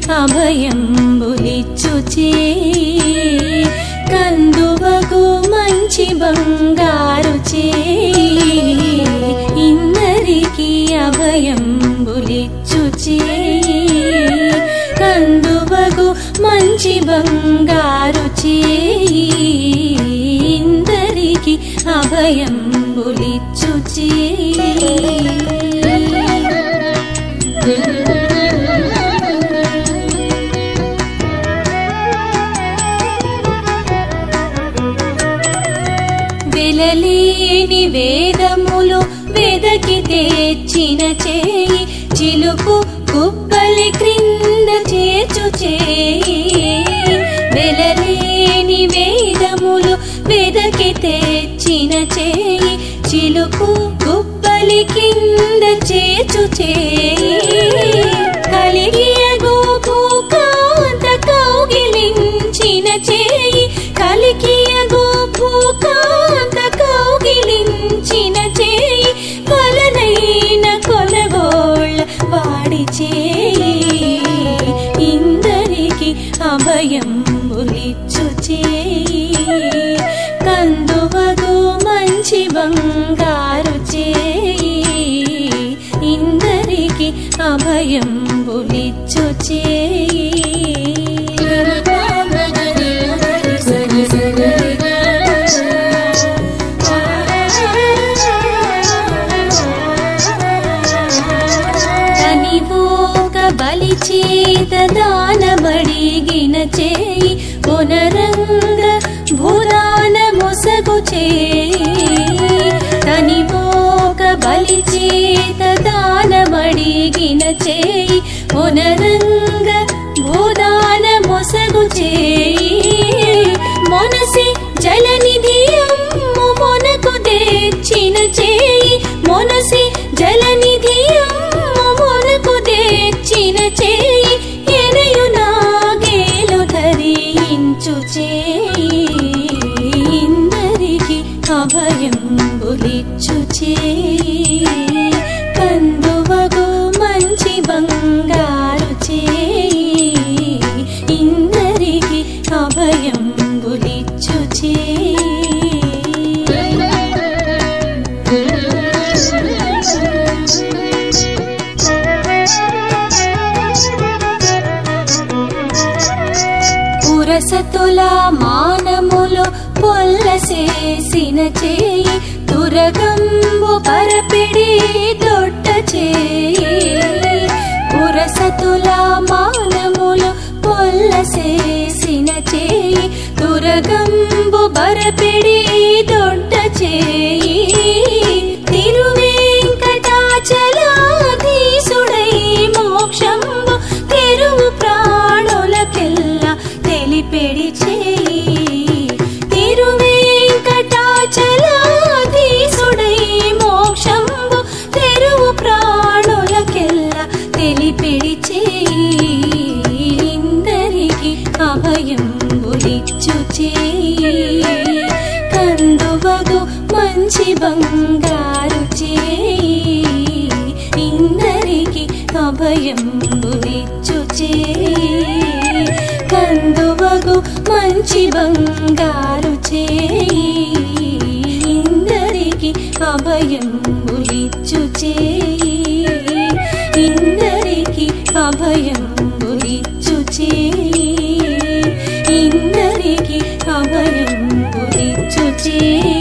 అభయంబులిచ్చు చేయి కందువగు మంచి బంగారు చేయి ఇందరికి అభయంబులిచ్చు చేయి కందువగు మంచి బంగారు చేయి ఇందరికి అభయంబులిచ్చు వెలలేని వేదములు వెదకి తెచ్చిన చేయి చిలుకు కుప్పలి క్రింద చేచు చేయి వెలలేని వేదములు వెదకి తెచ్చిన చేయి చిలుకు కుప్పలి కింద చేచు చేయి కలిగియ గోపూకాంత కౌగిలించిన చేయి కలికియ గోపూకాంత కౌగిలించిన చేయి కొలనైన కొలగోళ్ళ వాడి చేయి ఇందరికి అభయంబులిచ్చు చేయి కందువగు మంచి బంగారు చేయి ఇందరికి అభయంబులిచ్చు తనివోక బలి చేత దానబడిగిన చేయి పునరంగ భూదాన మొసగు చేయి తనివోక బలి చేత దానబడిగిన చేయి పునరంగ భూదాన మొసగు చేయి మొనసి జలనిధి అమ్ము మొనకు తెచ్చిన చేయి మొనసి జలనిధి అమ్ము మొనకు తెచ్చిన చేయి ఎనయు నాగేలు ధరించు చేయి ఇందరికి అభయం బులిచ్చు చేయి కందువగు మంచి బంగారు చేయి ఇందరికి అభయం బులిచ్చు పురసతుల మానములు పొల్లసేసిన చేయి తురగంబు పరపిడి దొడ్డ చేయి పురసతుల మానములు పొల్లసేసిన చేయి తురగంబు బరపిడి దొడ్డ చేయి తిరువేంకటాచలాధీసుడై మోక్షంబు తెరువు ప్రాణులకెల్ల తెలిపెడి చేయి తిరువేంకటాచలాధీసుడై మోక్షంబు తెరువు ప్రాణులకెల్ల తెలిపెడి చేయి ఇందరికి అభయం బులిచ్చు చేయి కందువగు మంచి బంగారు చేయి ఇందరికి అభయం బులిచ్చు చేయి కందువగు మంచి బంగారు చేయి ఇందరికి అభయం బులిచ్చు చేయి ఇందరికి అభయం బులిచ్చు చేయి ఇందరికి అభయం బులిచ్చు చేయి